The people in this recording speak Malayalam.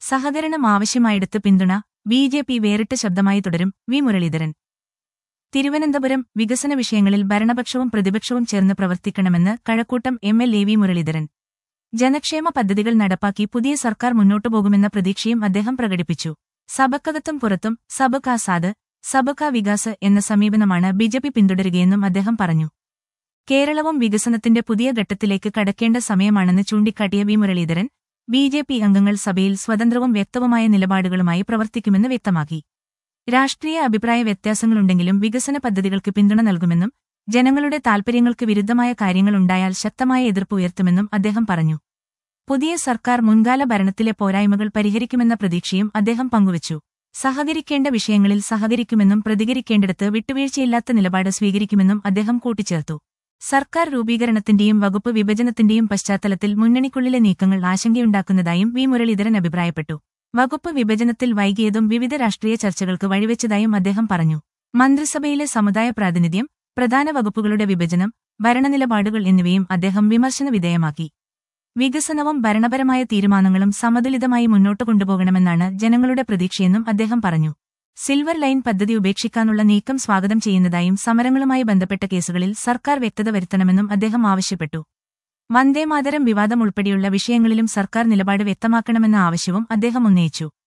സഹകരണം ആവശ്യമായെടുത്ത് പിന്തുണ ബി ജെ പി വേറിട്ട ശബ്ദമായി തുടരും വി മുരളീധരൻ തിരുവനന്തപുരം വികസന വിഷയങ്ങളിൽ ഭരണപക്ഷവും പ്രതിപക്ഷവും ചേർന്ന് പ്രവർത്തിക്കണമെന്ന് Kazhakkoottam M L A V Muraleedharan ജനക്ഷേമ പദ്ധതികൾ നടപ്പാക്കി പുതിയ സർക്കാർ മുന്നോട്ടു പോകുമെന്ന പ്രതീക്ഷയും അദ്ദേഹം പ്രകടിപ്പിച്ചു സബക്കകത്തും പുറത്തും സബ് കാ സാത് സബ് കാ വികാസ് എന്ന സമീപനമാണ് ബിജെപി പിന്തുടരുകയെന്നും അദ്ദേഹം പറഞ്ഞു കേരളവും വികസനത്തിന്റെ പുതിയ ഘട്ടത്തിലേക്ക് കടക്കേണ്ട സമയമാണെന്ന് ചൂണ്ടിക്കാട്ടിയ V Muraleedharan B J P അംഗങ്ങൾ സഭയിൽ സ്വതന്ത്രവും വ്യക്തവുമായ നിലപാടുകളുമായി പ്രവർത്തിക്കുമെന്ന് വ്യക്തമാക്കി രാഷ്ട്രീയ അഭിപ്രായ വ്യത്യാസങ്ങളുണ്ടെങ്കിലും വികസന പദ്ധതികൾക്ക് പിന്തുണ നൽകുമെന്നും ജനങ്ങളുടെ താൽപര്യങ്ങൾക്ക് വിരുദ്ധമായ കാര്യങ്ങളുണ്ടായാൽ ശക്തമായ എതിർപ്പ് ഉയർത്തുമെന്നും അദ്ദേഹം പറഞ്ഞു പുതിയ സർക്കാർ മുൻകാല ഭരണത്തിലെ പോരായ്മകൾ പരിഹരിക്കുമെന്ന പ്രതീക്ഷയും അദ്ദേഹം പങ്കുവച്ചു സഹകരിക്കേണ്ട വിഷയങ്ങളിൽ സഹകരിക്കുമെന്നും പ്രതികരിക്കേണ്ടിടത്ത് വിട്ടുവീഴ്ചയില്ലാത്ത നിലപാട് സ്വീകരിക്കുമെന്നും അദ്ദേഹം കൂട്ടിച്ചേർത്തു സർക്കാർ രൂപീകരണത്തിന്റെയും വകുപ്പ് വിഭജനത്തിന്റെയും പശ്ചാത്തലത്തിൽ മുന്നണിക്കുള്ളിലെ നീക്കങ്ങൾ ആശങ്കയുണ്ടാക്കുന്നതായും വി മുരളീധരൻ അഭിപ്രായപ്പെട്ടു വകുപ്പ് വിഭജനത്തിൽ വൈകിയതും വിവിധ രാഷ്ട്രീയ ചർച്ചകൾക്ക് വഴിവെച്ചതായും അദ്ദേഹം പറഞ്ഞു മന്ത്രിസഭയിലെ സമുദായ പ്രാതിനിധ്യം പ്രധാന വകുപ്പുകളുടെ വിഭജനം ഭരണനിലപാടുകൾ എന്നിവയും അദ്ദേഹം വിമർശന വിധേയമാക്കി വികസനവും ഭരണപരമായ തീരുമാനങ്ങളും സമതുലിതമായി മുന്നോട്ടു കൊണ്ടുപോകണമെന്നാണ് ജനങ്ങളുടെ പ്രതീക്ഷയെന്നും അദ്ദേഹം പറഞ്ഞു സിൽവർ ലൈൻ പദ്ധതി ഉപേക്ഷിക്കാനുള്ള നീക്കം സ്വാഗതം ചെയ്യുന്നതായും സമരങ്ങളുമായി ബന്ധപ്പെട്ട കേസുകളിൽ സർക്കാർ വ്യക്തത വരുത്തണമെന്നും അദ്ദേഹം ആവശ്യപ്പെട്ടു വന്ദേമാതരം വിവാദം ഉൾപ്പെടെയുള്ള വിഷയങ്ങളിലും സർക്കാർ നിലപാട് വ്യക്തമാക്കണമെന്ന ആവശ്യവും അദ്ദേഹം ഉന്നയിച്ചു